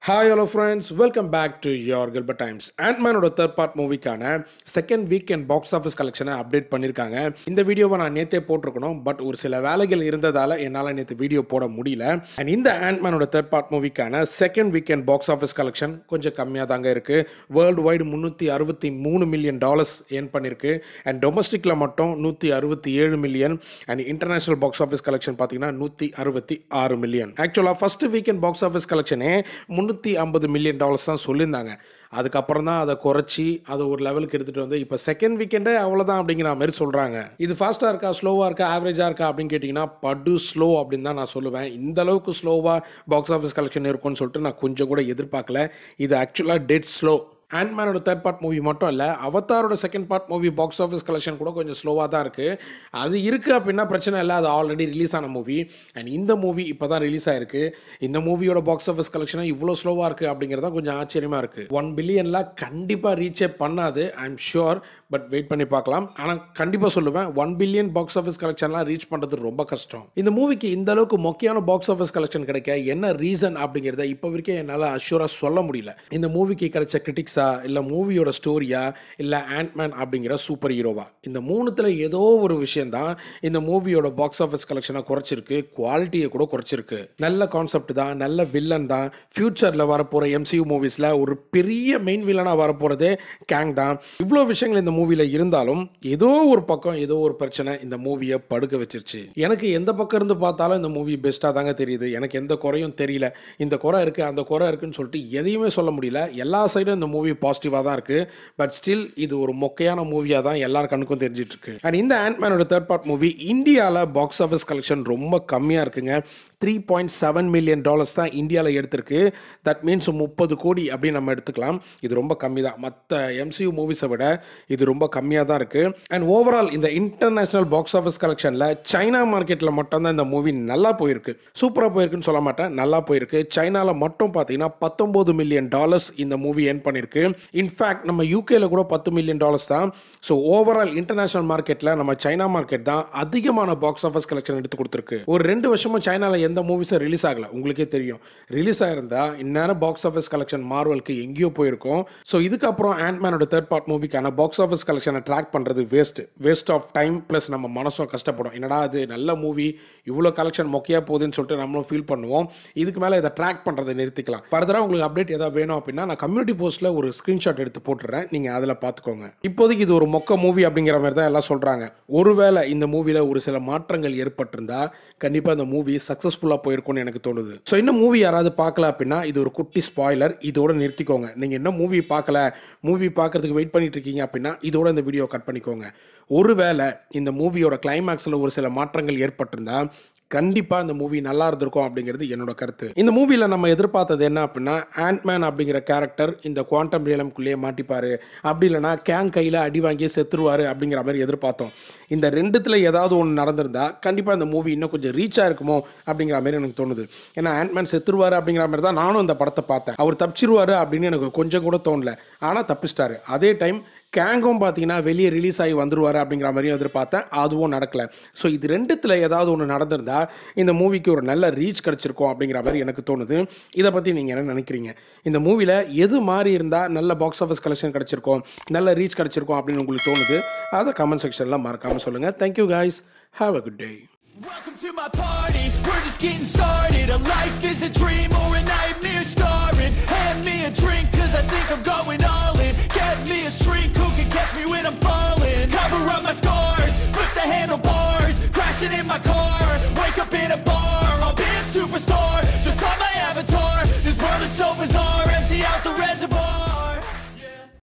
hi hello friends welcome back to your Gilbert Times ஆண்ட்மேனோட third part மூவிக்கான second week and box office கலெக்ஷனை update பண்ணியிருக்காங்க இந்த வீடியோவை நான் நேற்றே போட்டிருக்கணும் பட் ஒரு சில வேலைகள் இருந்ததால் என்னால் நேற்று வீடியோ போட முடியல அண்ட் இந்த ஆண்ட்மேனோட தேர்ட் பார்ட் மூவிக்கான second week and box office collection கொஞ்சம் கம்மியாக தாங்க இருக்குது வேர்ல்டு வைடு முந்நூற்றி அறுபத்தி மூணு மில்லியன் டாலர்ஸ் ஏர்ன் பண்ணியிருக்கு அண்ட் டொமஸ்டிக்கில் மட்டும் நூற்றி அறுபத்தி ஏழு million and international box office collection பார்த்தீங்கன்னா நூற்றி அறுபத்தி ஆறு மில்லியன் ஆக்சுவலாக ஃபர்ஸ்ட் வீக்கெண்ட் பாக்ஸ் ஆஃபீஸ் கலெக்ஷனே முந்நூற்றி ஐம்பது மில்லியன் டாலர்ஸ் தான் சொல்லியிருந்தாங்க அதுக்கப்புறம் தான் அதை குறைச்சி அதை ஒரு லெவலுக்கு எடுத்துகிட்டு வந்து இப்போ செகண்ட் வீக்கெண்டே அவ்வளோதான் அப்படிங்கிற மாதிரி சொல்கிறாங்க இது ஃபாஸ்ட்டாக இருக்கா ஸ்லோவாக இருக்கா ஆவரேஜாக இருக்கா அப்படின்னு கேட்டிங்கன்னா படு ஸ்லோ அப்படின்னு தான் நான் சொல்லுவேன் இந்த அளவுக்கு ஸ்லோவாக பாக்ஸ் ஆஃபீஸ் கலெக்ஷன் இருக்கும்னு சொல்லிட்டு நான் கொஞ்சம் கூட எதிர்பார்க்கல இது ஆக்சுவலாக டெட் ஸ்லோ ஆண்ட்மேனோட தேர்ட் பார்ட் மூவி மட்டும் இல்லை அவதாரோட second part movie box office collection கூட கொஞ்சம் ஸ்லோவாக தான் இருக்குது அது இருக்குது அப்படின்னா பிரச்சனை இல்லை அது ஆல்ரெடி ரிலீஸ் ஆன மூவி அண்ட் இந்த மூவி இப்போ தான் ரிலீஸ் ஆயிருக்கு இந்த மூவியோட பாக்ஸ் ஆஃபீஸ் கலெக்ஷனாக இவ்வளோ ஸ்லோவாக இருக்குது அப்படிங்கிறது தான் கொஞ்சம் ஆச்சரியமாக இருக்குது ஒன் பில்லியன்லாம் கண்டிப்பாக ரீச்சே பண்ணாது I am sure but wait பண்ணி பார்க்கலாம் ஆனால் கண்டிப்பாக சொல்லுவேன் ஒன் பில்லியன் பாக்ஸ் ஆஃபீஸ் கலெக்ஷன்லாம் ரீச் பண்ணுறது ரொம்ப கஷ்டம் இந்த மூவிக்கு இந்த அளவுக்கு மொக்கையான பாக்ஸ் ஆஃபீஸ் கலெக்ஷன் கிடைக்க என்ன ரீசன் அப்படிங்கிறத இப்போ வரைக்கும் என்னால் அஷூராக சொல்ல முடியல இந்த மூவிக்கு கிடைச்ச கிரிட்டிக்ஸா இல்லை மூவியோட ஸ்டோரியா இல்லை ஆண்ட்மேன் அப்படிங்கிற சூப்பர் ஹீரோவா இந்த மூணுத்தில் ஏதோ ஒரு விஷயம் தான் இந்த மூவியோட பாக்ஸ் ஆஃபீஸ் கலெக்ஷனை குறைச்சிருக்கு குவாலிட்டியை கூட குறைச்சிருக்கு நல்ல கான்செப்ட் தான் நல்ல வில்லன் தான் ஃபியூச்சரில் வரப்போகிற எம்சியூ மூவிஸில் ஒரு பெரிய மெயின் வில்லனாக வரப்போகிறதே கேங் தான் இவ்வளோ விஷயங்கள் இந்த மூவியில் இருந்தாலும் ஏதோ ஒரு பக்கம் ஏதோ ஒரு பிரச்சனை இந்த மூவியை படுக்க வச்சிருச்சு எனக்கு எந்த பக்கம் இருந்து பார்த்தாலும் இந்த மூவி பெஸ்ட்டாக தாங்க தெரியுது எனக்கு எந்த குறையும் தெரியல இந்த குறை இருக்குது அந்த குறை இருக்குன்னு சொல்லிட்டு எதையுமே சொல்ல முடியல எல்லா சைடும் இந்த மூவி பாசிட்டிவாக தான் இருக்குது பட் ஸ்டில் இது ஒரு மொக்கையான மூவியாக தான் எல்லார் கண்ணுக்கும் தெரிஞ்சிட்டு இருக்கு அண்ட் இந்த ஆண்ட்மேனோட தேர்ட் பார்ட் மூவி இந்தியாவில் பாக்ஸ் ஆஃபீஸ் கலெக்ஷன் ரொம்ப கம்மியாக இருக்குங்க three point seven million dollars தான் இந்தியாவில் எடுத்திருக்கு தட் மீன்ஸ் முப்பது கோடி அப்படின்னு நம்ம எடுத்துக்கலாம் இது ரொம்ப கம்மி தான் மற்ற எம்சியூ மூவிஸை விட இது ரொம்ப கம்மியாக தான் இருக்குது அண்ட் ஓவரால் இந்த இன்டர்நேஷனல் பாக்ஸ் ஆஃபீஸ் கலெக்ஷனில் சைனா மார்க்கெட்டில் மட்டும்தான் இந்த மூவி நல்லா போயிருக்கு சூப்பராக போயிருக்குன்னு சொல்ல மாட்டேன் நல்லா போயிருக்கு சைனாவில் மட்டும் பார்த்தீங்கன்னா பத்தொம்போது மில்லியன் டாலர்ஸ் இந்த மூவி ஏர்ன் பண்ணியிருக்கு இன்ஃபேக்ட் நம்ம யூகேல கூட பத்து மில்லியன் டாலர்ஸ் தான் ஸோ ஓவரால் இன்டர்நேஷனல் மார்க்கெட்டில் நம்ம சைனா மார்க்கெட் தான் அதிகமான பாக்ஸ் ஆஃபீஸ் கலெக்ஷன் எடுத்து கொடுத்துருக்கு ஒரு ரெண்டு வருஷமும் சைனாவில் எந்த மூவிஸும் ரிலீஸ் ஆகல உங்களுக்கே தெரியும் ரிலீஸ் ஆயிருந்தா இந்நேரம் பாக்ஸ் ஆஃபீஸ் கலெக்ஷன் மார்வலுக்கு எங்கேயோ போயிருக்கும் ஸோ இதுக்கப்புறம் ஆண்ட்மேனோட தேர்ட் பார்ட் மூவிக்கான பாக்ஸ் ஆஃபீஸ் கலெக்ஷனை ட்ராக் பண்ணுறது waste waste of time plus நம்ம மனசும் கஷ்டப்படும் என்னடா அது நல்ல மூவி இவ்வளோ கலெக்ஷன் மொக்கையாக போகுதுன்னு சொல்லிட்டு நம்மளும் ஃபீல் பண்ணுவோம் இதுக்கு மேலே இதை ட்ராக் பண்ணுறதை நிறுத்திக்கலாம் ஃபர்தராக உங்களுக்கு அப்டேட் ஏதாவது வேணும் அப்படின்னா நான் கம்யூனிட்டி போஸ்ட்டில் ஒரு ஸ்க்ரீன்ஷாட் எடுத்து போட்டுறேன் நீங்கள் அதில் பார்த்துக்கோங்க இப்போதைக்கு இது ஒரு மொக்க மூவி அப்படிங்கிற மாதிரி தான் எல்லாம் சொல்கிறாங்க ஒருவேளை இந்த மூவியில் ஒரு சில மாற்றங்கள் ஏற்பட்டிருந்தா கண்டிப்பாக இந்த மூவி சக்ஸஸ்ஃபுல்லாக போயிருக்கும்னு எனக்கு தோணுது ஸோ இன்னும் மூவி யாராவது பார்க்கல அப்படின்னா இது ஒரு குட்டி ஸ்பாய்லர் இதோட நிறுத்திக்கோங்க நீங்கள் இன்னும் மூவி பார்க்கல மூவி பார்க்கறதுக்கு வெயிட் பண்ணிட்டு இருக்கீங்க அப்படின்னா இதோட இந்த வீடியோ கட் பண்ணிக்கோங்க ஒருவேளை இந்த மூவியோட கிளைமேக்ஸில் ஒரு சில மாற்றங்கள் ஏற்பட்டிருந்தா கண்டிப்பாக இந்த மூவி நல்லா இருந்திருக்கும் அப்படிங்கிறது என்னோட கருத்து இந்த மூவியில் நம்ம எதிர்பார்த்தது என்ன அப்படின்னா ஆண்ட்மேன் அப்படிங்கிற கேரக்டர் இந்த குவாண்டம் ரியலம்குள்ளேயே மாட்டிப்பார் அப்படி இல்லைனா கேங் கையில் அடி வாங்கி செத்துருவார் அப்படிங்கிற மாதிரி எதிர்பார்த்தோம் இந்த ரெண்டுத்தில் ஏதாவது ஒன்று நடந்திருந்தா கண்டிப்பாக இந்த மூவி இன்னும் கொஞ்சம் ரீச்சாக இருக்குமோ அப்படிங்கிற மாதிரி எனக்கு தோணுது ஏன்னா ஆண்ட்மேன் செத்துருவார் அப்படிங்கிற மாதிரி தான் நானும் இந்த படத்தை பார்த்தேன் அவர் தப்பிச்சிருவாரு அப்படின்னு எனக்கு கொஞ்சம் கூட தோணல ஆனால் தப்பிச்சிட்டாரு அதே டைம் கேங்கும் பார்த்தீங்கன்னா வெளியே ரிலீஸ் ஆகி வந்துருவார் அப்படிங்கிற மாதிரியும் எதிர்பார்த்தேன் அதுவும் நடக்கல ஸோ இது ரெண்டுத்தில் ஏதாவது ஒன்று நடந்திருந்தா இந்த மூவிக்கு ஒரு நல்ல ரீச் கிடச்சிருக்கும் அப்படிங்கிற மாதிரி எனக்கு தோணுது இதை பற்றி நீங்கள் என்ன நினைக்கிறீங்க இந்த மூவியில் எது மாறி இருந்தால் நல்ல பாக்ஸ் ஆஃபீஸ் கலெக்ஷன் கிடச்சிருக்கும் நல்ல ரீச் கிடச்சிருக்கும் அப்படின்னு உங்களுக்கு தோணுது அதை கமெண்ட் செக்ஷனில் மறக்காமல் சொல்லுங்கள் thank you guys have a good day Welcome to my party, we're just getting started A life is a dream or a nightmare scarring Hand me a drink cause I think I'm going all in Get me a shrink who can catch me when I'm falling Cover up my scars, flip the handlebars Crashing in my car, wake up in a bar I'll be a superstar